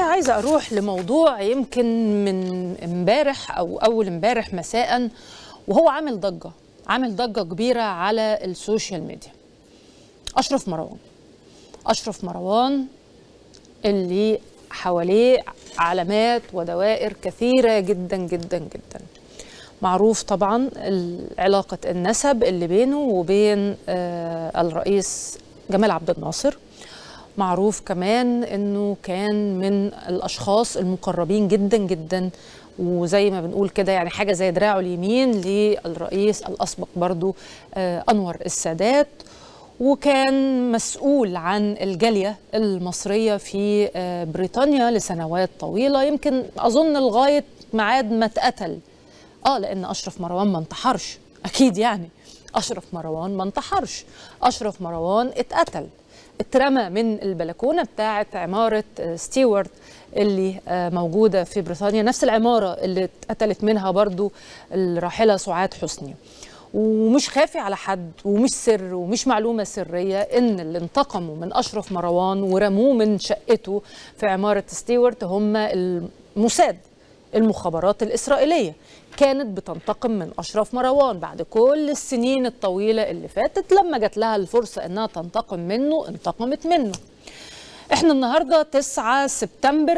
عايزه اروح لموضوع يمكن من امبارح او اول امبارح مساء وهو عامل ضجه عامل ضجه كبيره على السوشيال ميديا اشرف مروان اشرف مروان اللي حواليه علامات ودوائر كثيره جدا جدا جدا معروف طبعا علاقه النسب اللي بينه وبين آه الرئيس جمال عبد الناصر معروف كمان انه كان من الاشخاص المقربين جدا جدا وزي ما بنقول كده يعني حاجه زي دراعه اليمين للرئيس الاسبق برضو آه انور السادات وكان مسؤول عن الجاليه المصريه في آه بريطانيا لسنوات طويله يمكن اظن لغايه ميعاد ما اتقتل اه لان اشرف مروان ما انتحرش اكيد يعني اشرف مروان ما انتحرش اشرف مروان اتقتل اترمى من البلكونه بتاعه عماره ستيوارت اللي موجوده في بريطانيا نفس العماره اللي اتقتلت منها برضو الراحله سعاد حسني ومش خافي على حد ومش سر ومش معلومه سريه ان اللي انتقموا من اشرف مروان ورموه من شقته في عماره ستيوارت هم الموساد المخابرات الإسرائيلية كانت بتنتقم من أشرف مروان بعد كل السنين الطويلة اللي فاتت لما جات لها الفرصة أنها تنتقم منه انتقمت منه احنا النهارده 9 سبتمبر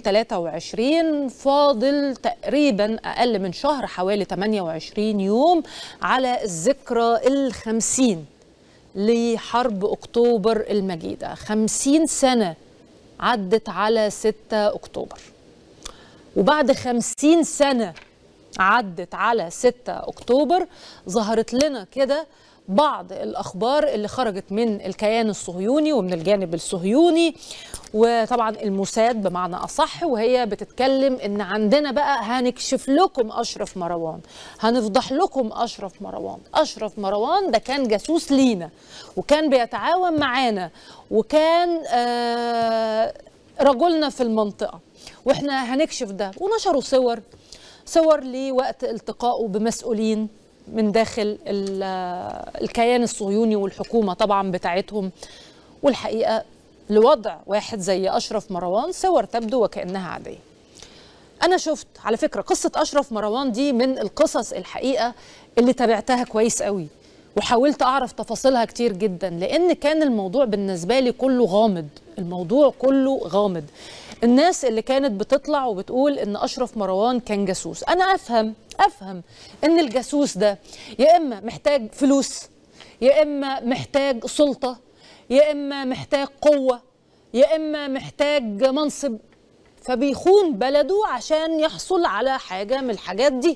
2023 فاضل تقريبا اقل من شهر حوالي 28 يوم على الذكرى الخمسين لحرب اكتوبر المجيده 50 سنه عدت على 6 اكتوبر وبعد خمسين سنة عدت على 6 أكتوبر ظهرت لنا كده بعض الأخبار اللي خرجت من الكيان الصهيوني ومن الجانب الصهيوني وطبعا الموساد بمعنى أصح وهي بتتكلم إن عندنا بقى هنكشف لكم أشرف مروان هنفضح لكم أشرف مروان أشرف مروان ده كان جاسوس لينا وكان بيتعاون معانا وكان آه رجلنا في المنطقة واحنا هنكشف ده ونشروا صور صور لوقت التقائه بمسؤولين من داخل الكيان الصهيوني والحكومة طبعا بتاعتهم والحقيقة لوضع واحد زي أشرف مروان صور تبدو وكأنها عادية أنا شفت على فكرة قصة أشرف مروان دي من القصص الحقيقة اللي تابعتها كويس قوي وحاولت أعرف تفاصيلها كتير جدا لأن كان الموضوع بالنسبة لي كله غامض الموضوع كله غامض الناس اللي كانت بتطلع وبتقول ان اشرف مروان كان جاسوس انا افهم افهم ان الجاسوس ده يا اما محتاج فلوس يا اما محتاج سلطه يا اما محتاج قوه يا اما محتاج منصب فبيخون بلده عشان يحصل على حاجه من الحاجات دي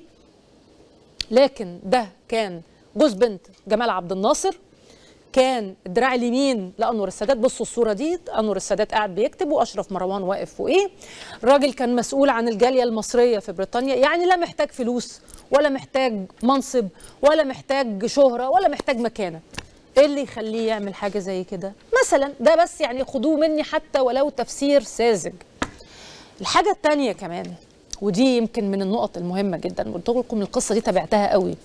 لكن ده كان جوز بنت جمال عبد الناصر كان الدراع اليمين لانور السادات بصوا الصوره دي انور السادات قاعد بيكتب واشرف مروان واقف فوقيه الراجل كان مسؤول عن الجاليه المصريه في بريطانيا يعني لا محتاج فلوس ولا محتاج منصب ولا محتاج شهره ولا محتاج مكانه ايه اللي يخليه يعمل حاجه زي كده مثلا ده بس يعني خدوه مني حتى ولو تفسير ساذج الحاجه الثانيه كمان ودي يمكن من النقط المهمه جدا قلت لكم القصه دي تابعتها قوي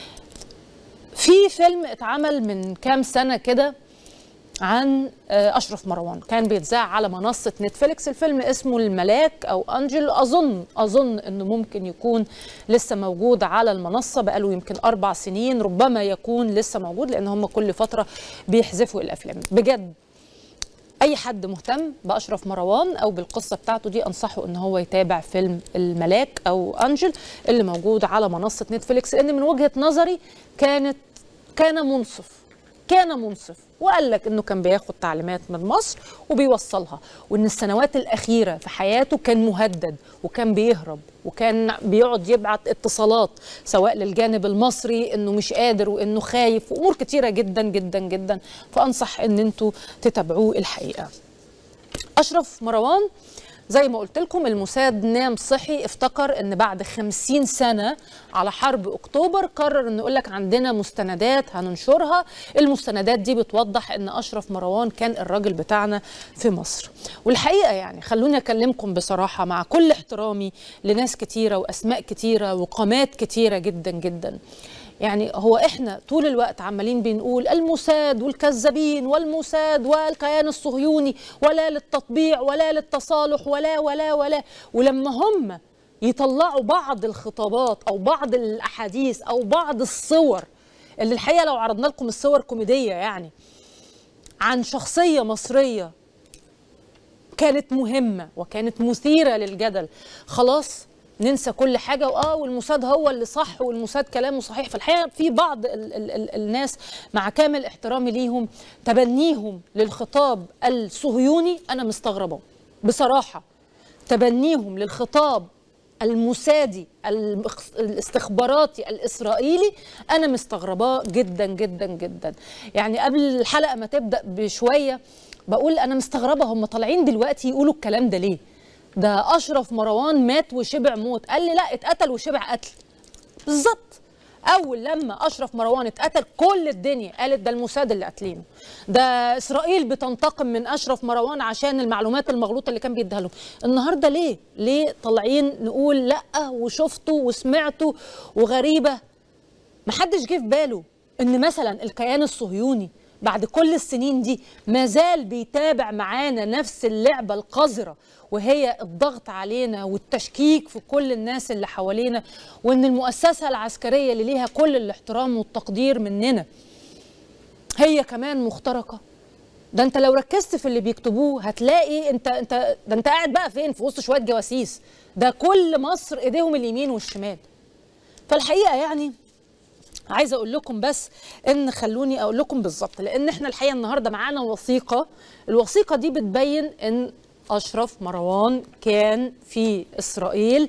في فيلم اتعمل من كام سنة كده عن أشرف مروان كان بيتذاع على منصة نتفليكس الفيلم اسمه الملاك أو أنجل أظن أظن أنه ممكن يكون لسه موجود على المنصة بقاله يمكن أربع سنين ربما يكون لسه موجود لأن هم كل فترة بيحذفوا الأفلام بجد اي حد مهتم باشرف مروان او بالقصه بتاعته دي انصحه ان هو يتابع فيلم الملاك او انجل اللي موجود على منصه نتفليكس لان من وجهه نظري كانت كان منصف كان منصف وقال لك انه كان بياخد تعليمات من مصر وبيوصلها وان السنوات الاخيره في حياته كان مهدد وكان بيهرب وكان بيقعد يبعت اتصالات سواء للجانب المصري انه مش قادر وانه خايف وامور كتيره جدا جدا جدا فانصح ان انتوا تتابعوه الحقيقه اشرف مروان زي ما قلت لكم الموساد نام صحي افتكر ان بعد خمسين سنة على حرب اكتوبر قرر انه يقول لك عندنا مستندات هننشرها المستندات دي بتوضح ان اشرف مروان كان الراجل بتاعنا في مصر والحقيقة يعني خلوني اكلمكم بصراحة مع كل احترامي لناس كتيرة واسماء كتيرة وقامات كتيرة جدا جدا يعني هو احنا طول الوقت عمالين بنقول الموساد والكذابين والموساد والكيان الصهيوني ولا للتطبيع ولا للتصالح ولا ولا ولا ولما هم يطلعوا بعض الخطابات او بعض الاحاديث او بعض الصور اللي الحقيقه لو عرضنا لكم الصور كوميديه يعني عن شخصيه مصريه كانت مهمه وكانت مثيره للجدل خلاص ننسى كل حاجه واه والموساد هو اللي صح والموساد كلامه صحيح في الحقيقه في بعض ال ال ال الناس مع كامل احترامي ليهم تبنيهم للخطاب الصهيوني انا مستغربه بصراحه تبنيهم للخطاب الموسادي الاستخباراتي الاسرائيلي انا مستغرباه جدا جدا جدا يعني قبل الحلقه ما تبدا بشويه بقول انا مستغربه هم طالعين دلوقتي يقولوا الكلام ده ليه ده اشرف مروان مات وشبع موت قال لي لا اتقتل وشبع قتل بالظبط اول لما اشرف مروان اتقتل كل الدنيا قالت ده الموساد اللي قاتلينه ده اسرائيل بتنتقم من اشرف مروان عشان المعلومات المغلوطه اللي كان بيديها لهم النهارده ليه ليه طالعين نقول لا وشفتوا وسمعتوا وغريبه محدش جه في باله ان مثلا الكيان الصهيوني بعد كل السنين دي ما زال بيتابع معانا نفس اللعبة القذرة وهي الضغط علينا والتشكيك في كل الناس اللي حوالينا وان المؤسسة العسكرية اللي ليها كل الاحترام والتقدير مننا هي كمان مخترقة ده انت لو ركزت في اللي بيكتبوه هتلاقي انت انت ده انت قاعد بقى فين في وسط شويه جواسيس ده كل مصر ايديهم اليمين والشمال فالحقيقه يعني عايزه اقول لكم بس ان خلوني اقول لكم بالظبط لان احنا الحقيقه النهارده معانا وثيقه الوثيقه دي بتبين ان اشرف مروان كان في اسرائيل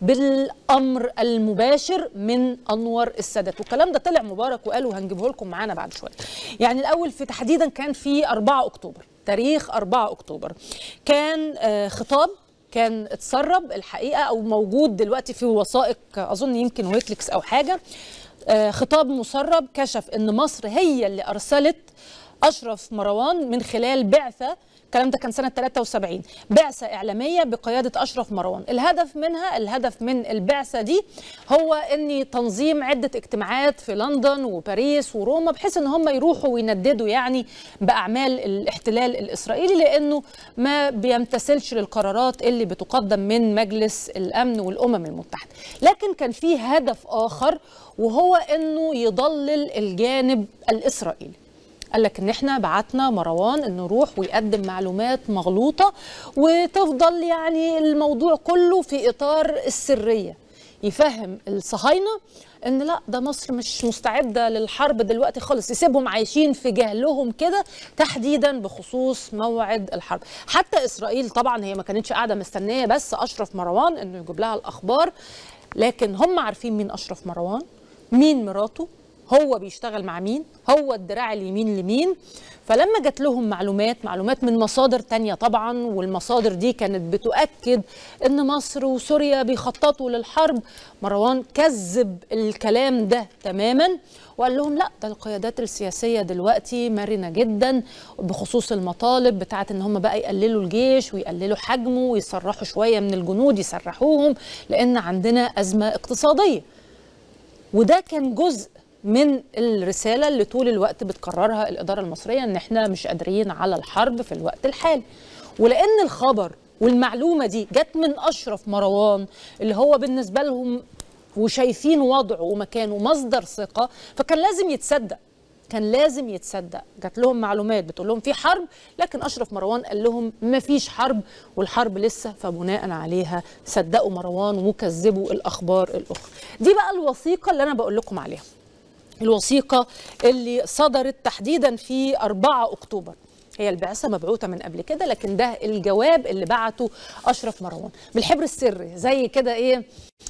بالامر المباشر من انور السادات والكلام ده طلع مبارك وقالوا هنجيبه لكم معانا بعد شويه يعني الاول في تحديدا كان في 4 اكتوبر تاريخ 4 اكتوبر كان خطاب كان اتسرب الحقيقه او موجود دلوقتي في وثائق اظن يمكن ويكليكس او حاجه خطاب مسرب كشف ان مصر هي اللي ارسلت اشرف مروان من خلال بعثه الكلام ده كان سنه 73 بعثه اعلاميه بقياده اشرف مروان الهدف منها الهدف من البعثه دي هو ان تنظيم عده اجتماعات في لندن وباريس وروما بحيث ان هم يروحوا وينددوا يعني باعمال الاحتلال الاسرائيلي لانه ما بيمتثلش للقرارات اللي بتقدم من مجلس الامن والامم المتحده لكن كان في هدف اخر وهو انه يضلل الجانب الاسرائيلي قال لك ان احنا بعتنا مروان انه يروح ويقدم معلومات مغلوطه وتفضل يعني الموضوع كله في اطار السريه يفهم الصهاينه ان لا ده مصر مش مستعده للحرب دلوقتي خالص يسيبهم عايشين في جهلهم كده تحديدا بخصوص موعد الحرب حتى اسرائيل طبعا هي ما كانتش قاعده مستنيه بس اشرف مروان انه يجيب لها الاخبار لكن هم عارفين مين اشرف مروان مين مراته هو بيشتغل مع مين هو الدراع اليمين لمين فلما جات لهم معلومات معلومات من مصادر تانية طبعا والمصادر دي كانت بتؤكد ان مصر وسوريا بيخططوا للحرب مروان كذب الكلام ده تماما وقال لهم لا ده القيادات السياسية دلوقتي مرنة جدا بخصوص المطالب بتاعت ان هم بقى يقللوا الجيش ويقللوا حجمه ويسرحوا شوية من الجنود يسرحوهم لان عندنا أزمة اقتصادية وده كان جزء من الرساله اللي طول الوقت بتكررها الاداره المصريه ان احنا مش قادرين على الحرب في الوقت الحالي ولان الخبر والمعلومه دي جت من اشرف مروان اللي هو بالنسبه لهم وشايفين وضعه ومكانه مصدر ثقه فكان لازم يتصدق كان لازم يتصدق جات لهم معلومات بتقول لهم في حرب لكن اشرف مروان قال لهم ما فيش حرب والحرب لسه فبناء عليها صدقوا مروان وكذبوا الاخبار الاخرى دي بقى الوثيقه اللي انا بقول لكم عليها الوثيقه اللي صدرت تحديدا في 4 اكتوبر هي البعثه مبعوثه من قبل كده لكن ده الجواب اللي بعته اشرف مروان بالحبر السري زي كده ايه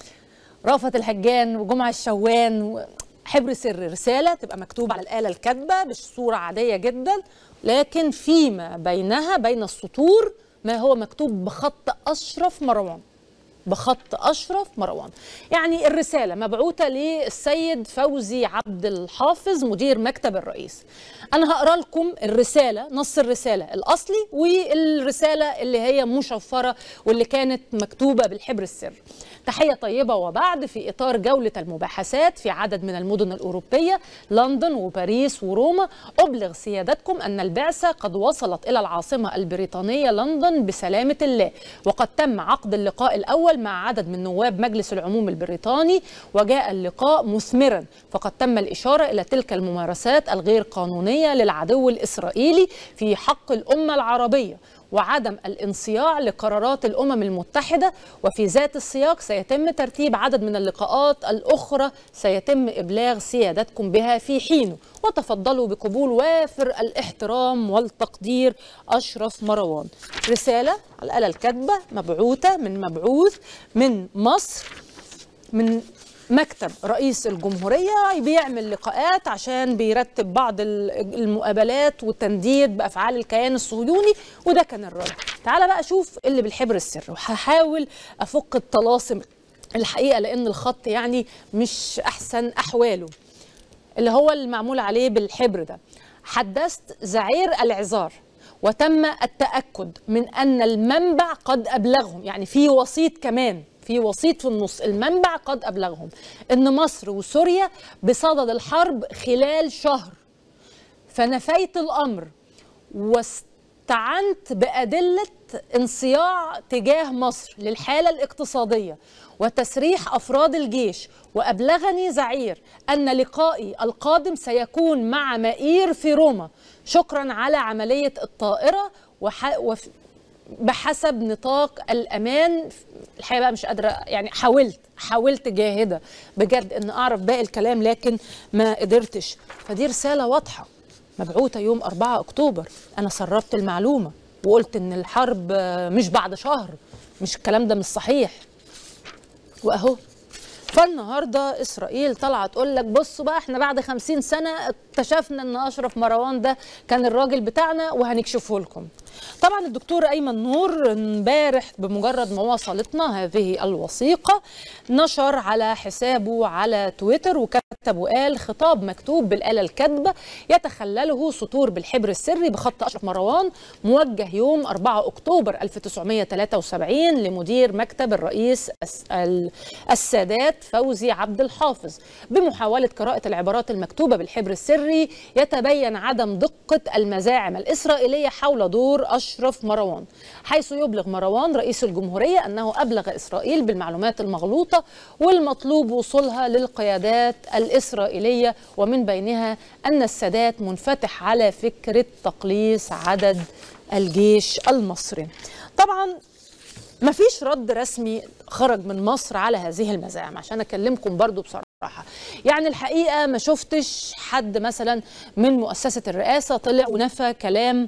رافت الهجان وجمعه الشوان حبر سري رساله تبقى مكتوبه على الاله الكاتبه بصوره عاديه جدا لكن فيما بينها بين السطور ما هو مكتوب بخط اشرف مروان بخط اشرف مروان يعني الرساله مبعوثه للسيد فوزي عبد الحافظ مدير مكتب الرئيس انا هقرا لكم الرساله نص الرساله الاصلي والرساله اللي هي مشفره واللي كانت مكتوبه بالحبر السري تحية طيبة وبعد في إطار جولة المباحثات في عدد من المدن الأوروبية لندن وباريس وروما أبلغ سيادتكم أن البعثة قد وصلت إلى العاصمة البريطانية لندن بسلامة الله وقد تم عقد اللقاء الأول مع عدد من نواب مجلس العموم البريطاني وجاء اللقاء مثمرا فقد تم الإشارة إلى تلك الممارسات الغير قانونية للعدو الإسرائيلي في حق الأمة العربية وعدم الانصياع لقرارات الامم المتحده وفي ذات السياق سيتم ترتيب عدد من اللقاءات الاخرى سيتم ابلاغ سيادتكم بها في حينه وتفضلوا بقبول وافر الاحترام والتقدير اشرف مروان رساله على الاله الكاتبه مبعوثه من مبعوث من مصر من مكتب رئيس الجمهورية بيعمل لقاءات عشان بيرتب بعض المقابلات والتنديد بأفعال الكيان الصهيوني وده كان الرد تعال بقى شوف اللي بالحبر السر وهحاول أفك الطلاسم الحقيقة لأن الخط يعني مش أحسن أحواله اللي هو المعمول عليه بالحبر ده حدثت زعير العذار وتم التأكد من أن المنبع قد أبلغهم يعني في وسيط كمان في وسيط في النص المنبع قد أبلغهم أن مصر وسوريا بصدد الحرب خلال شهر فنفيت الأمر واستعنت بأدلة انصياع تجاه مصر للحالة الاقتصادية وتسريح أفراد الجيش وأبلغني زعير أن لقائي القادم سيكون مع مائير في روما شكرا على عملية الطائرة وح... وف... بحسب نطاق الامان الحقيقه بقى مش قادره يعني حاولت حاولت جاهده بجد ان اعرف باقي الكلام لكن ما قدرتش فدي رساله واضحه مبعوثه يوم 4 اكتوبر انا سربت المعلومه وقلت ان الحرب مش بعد شهر مش الكلام ده مش صحيح واهو فالنهارده اسرائيل طالعه تقول لك بصوا بقى احنا بعد خمسين سنه اكتشفنا ان اشرف مروان ده كان الراجل بتاعنا وهنكشفه لكم طبعا الدكتور ايمن نور امبارح بمجرد ما وصلتنا هذه الوثيقه نشر على حسابه على تويتر وكتب وقال خطاب مكتوب بالاله الكاتبه يتخلله سطور بالحبر السري بخط اشرف مروان موجه يوم 4 اكتوبر 1973 لمدير مكتب الرئيس السادات فوزي عبد الحافظ بمحاوله قراءه العبارات المكتوبه بالحبر السري يتبين عدم دقه المزاعم الاسرائيليه حول دور أشرف مروان حيث يبلغ مروان رئيس الجمهورية أنه أبلغ إسرائيل بالمعلومات المغلوطة والمطلوب وصولها للقيادات الإسرائيلية ومن بينها أن السادات منفتح على فكرة تقليص عدد الجيش المصري طبعا ما فيش رد رسمي خرج من مصر على هذه المزاعم عشان اكلمكم برضو بصراحه يعني الحقيقه ما شفتش حد مثلا من مؤسسه الرئاسه طلع ونفى كلام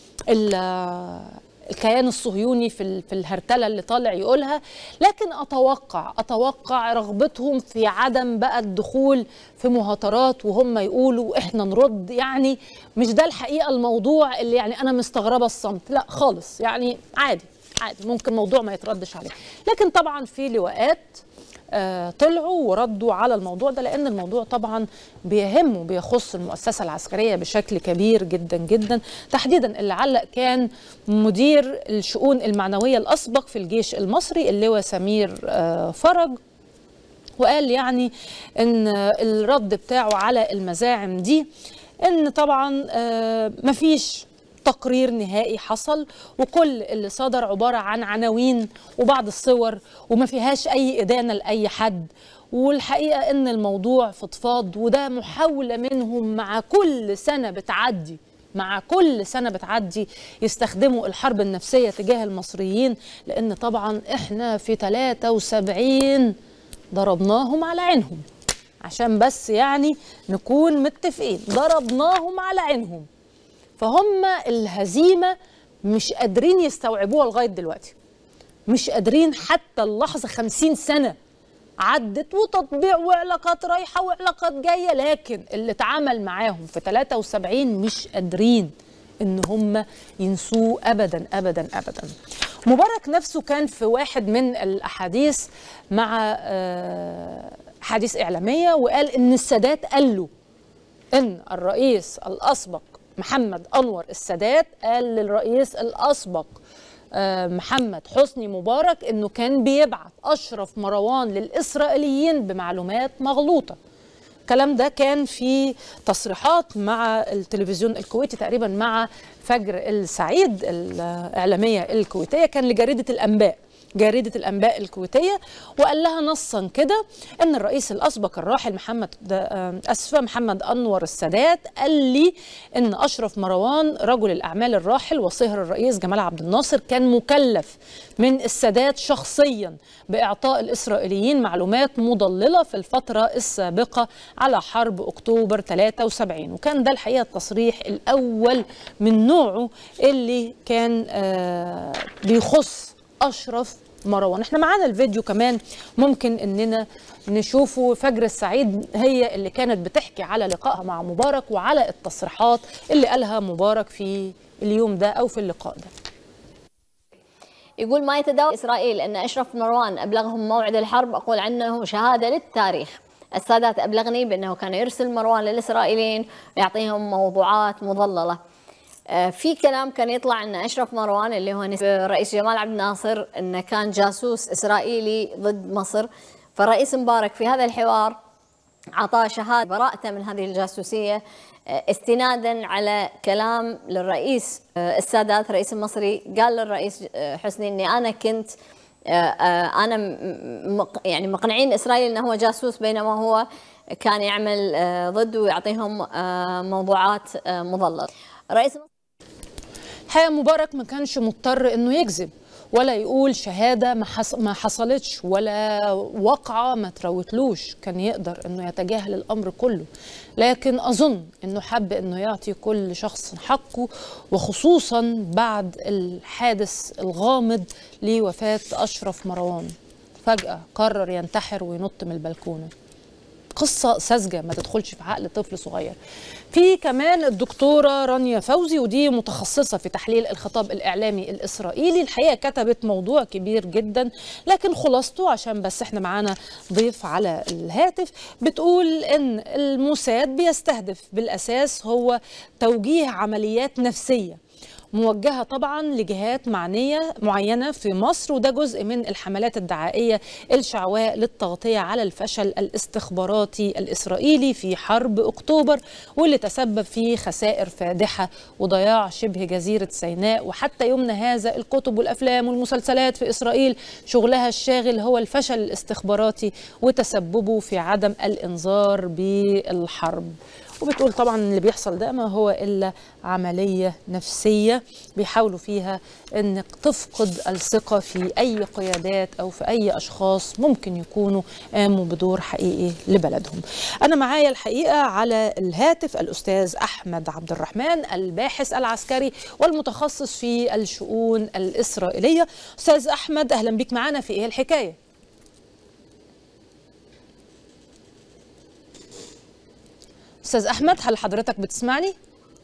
الكيان الصهيوني في في الهرتله اللي طالع يقولها لكن اتوقع اتوقع رغبتهم في عدم بقى الدخول في مهاترات وهم يقولوا احنا نرد يعني مش ده الحقيقه الموضوع اللي يعني انا مستغربه الصمت لا خالص يعني عادي عادي ممكن موضوع ما يتردش عليه لكن طبعا في لواءات آه طلعوا وردوا على الموضوع ده لان الموضوع طبعا بيهم وبيخص المؤسسه العسكريه بشكل كبير جدا جدا تحديدا اللي علق كان مدير الشؤون المعنويه الاسبق في الجيش المصري اللواء سمير آه فرج وقال يعني ان الرد بتاعه على المزاعم دي ان طبعا آه مفيش تقرير نهائي حصل وكل اللي صدر عبارة عن عناوين وبعض الصور وما فيهاش أي إدانة لأي حد والحقيقة إن الموضوع فضفاض وده محاولة منهم مع كل سنة بتعدي مع كل سنة بتعدي يستخدموا الحرب النفسية تجاه المصريين لأن طبعا إحنا في 73 ضربناهم على عينهم عشان بس يعني نكون متفقين ضربناهم على عينهم فهم الهزيمة مش قادرين يستوعبوها لغاية دلوقتي مش قادرين حتى اللحظة خمسين سنة عدت وتطبيع وعلاقات رايحة وعلاقات جاية لكن اللي اتعامل معاهم في 73 مش قادرين ان هم ينسوه ابدا ابدا ابدا مبارك نفسه كان في واحد من الاحاديث مع حديث اعلاميه وقال ان السادات قال له ان الرئيس الاسبق محمد انور السادات قال للرئيس الاسبق محمد حسني مبارك انه كان بيبعت اشرف مروان للاسرائيليين بمعلومات مغلوطه الكلام ده كان في تصريحات مع التلفزيون الكويتي تقريبا مع فجر السعيد الاعلاميه الكويتيه كان لجريده الانباء جريدة الأنباء الكويتية وقال لها نصا كده أن الرئيس الأسبق الراحل محمد أسفة محمد أنور السادات قال لي أن أشرف مروان رجل الأعمال الراحل وصهر الرئيس جمال عبد الناصر كان مكلف من السادات شخصيا بإعطاء الإسرائيليين معلومات مضللة في الفترة السابقة على حرب أكتوبر 73 وكان ده الحقيقة التصريح الأول من نوعه اللي كان بيخص أشرف مروان احنا معانا الفيديو كمان ممكن اننا نشوفه فجر السعيد هي اللي كانت بتحكي على لقائها مع مبارك وعلى التصريحات اللي قالها مبارك في اليوم ده او في اللقاء ده يقول ما يتداول إسرائيل أن أشرف مروان أبلغهم موعد الحرب أقول عنه شهادة للتاريخ السادات أبلغني بأنه كان يرسل مروان للإسرائيليين ويعطيهم موضوعات مضللة في كلام كان يطلع ان اشرف مروان اللي هو رئيس جمال عبد الناصر انه كان جاسوس اسرائيلي ضد مصر فالرئيس مبارك في هذا الحوار اعطاه شهاده براءته من هذه الجاسوسيه استنادا على كلام للرئيس السادات رئيس المصري قال للرئيس حسني اني انا كنت انا يعني مقنعين اسرائيل انه هو جاسوس بينما هو كان يعمل ضده ويعطيهم موضوعات مضلله رئيس الحقيقه مبارك ما كانش مضطر انه يكذب ولا يقول شهاده ما, حص... ما حصلتش ولا وقعه ما تروتلوش كان يقدر انه يتجاهل الامر كله لكن اظن انه حب انه يعطي كل شخص حقه وخصوصا بعد الحادث الغامض لوفاه اشرف مروان فجاه قرر ينتحر وينط من البلكونه قصة ساذجة ما تدخلش في عقل طفل صغير في كمان الدكتورة رانيا فوزي ودي متخصصة في تحليل الخطاب الإعلامي الإسرائيلي الحقيقة كتبت موضوع كبير جدا لكن خلاصته عشان بس احنا معانا ضيف على الهاتف بتقول إن الموساد بيستهدف بالأساس هو توجيه عمليات نفسية موجهه طبعا لجهات معنيه معينه في مصر وده جزء من الحملات الدعائيه الشعواء للتغطيه على الفشل الاستخباراتي الاسرائيلي في حرب اكتوبر واللي تسبب في خسائر فادحه وضياع شبه جزيره سيناء وحتى يومنا هذا الكتب والافلام والمسلسلات في اسرائيل شغلها الشاغل هو الفشل الاستخباراتي وتسببه في عدم الانذار بالحرب وبتقول طبعا اللي بيحصل ده ما هو الا عمليه نفسيه بيحاولوا فيها انك تفقد الثقه في اي قيادات او في اي اشخاص ممكن يكونوا قاموا بدور حقيقي لبلدهم. انا معايا الحقيقه على الهاتف الاستاذ احمد عبد الرحمن الباحث العسكري والمتخصص في الشؤون الاسرائيليه. استاذ احمد اهلا بيك معانا في ايه الحكايه؟ استاذ احمد هل حضرتك بتسمعني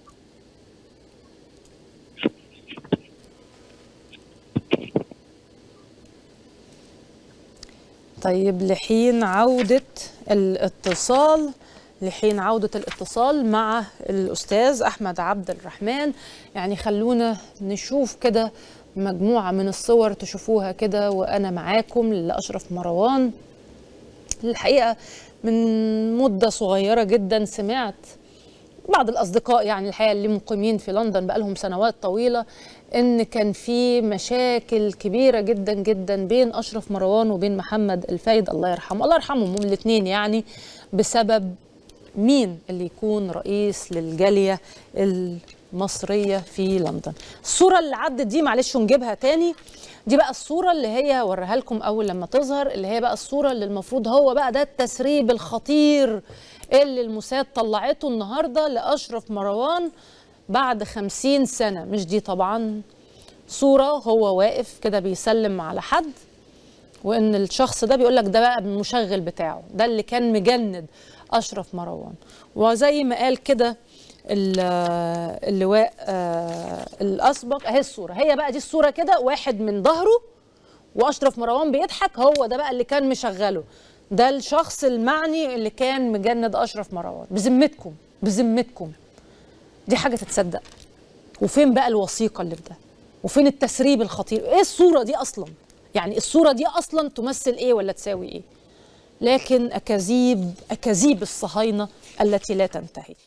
طيب لحين عودة الاتصال لحين عودة الاتصال مع الأستاذ أحمد عبد الرحمن يعني خلونا نشوف كده مجموعة من الصور تشوفوها كده وأنا معاكم لأشرف مروان الحقيقة من مدة صغيرة جدا سمعت بعض الأصدقاء يعني الحقيقة اللي مقيمين في لندن بقالهم سنوات طويلة إن كان في مشاكل كبيرة جدا جدا بين أشرف مروان وبين محمد الفايد الله يرحمه الله يرحمهم هم الاثنين يعني بسبب مين اللي يكون رئيس للجالية المصرية في لندن الصورة اللي عدت دي معلش نجيبها تاني دي بقى الصورة اللي هي وريها لكم أول لما تظهر اللي هي بقى الصورة اللي المفروض هو بقى ده التسريب الخطير اللي الموساد طلعته النهاردة لأشرف مروان بعد خمسين سنة مش دي طبعا صورة هو واقف كده بيسلم على حد وإن الشخص ده بيقول لك ده بقى المشغل بتاعه ده اللي كان مجند أشرف مروان وزي ما قال كده اللواء آه الاسبق اهي الصوره هي بقى دي الصوره كده واحد من ظهره واشرف مروان بيضحك هو ده بقى اللي كان مشغله ده الشخص المعني اللي كان مجند اشرف مروان بذمتكم بذمتكم دي حاجه تتصدق وفين بقى الوثيقه اللي في ده وفين التسريب الخطير ايه الصوره دي اصلا يعني الصوره دي اصلا تمثل ايه ولا تساوي ايه لكن اكاذيب اكاذيب الصهاينه التي لا تنتهي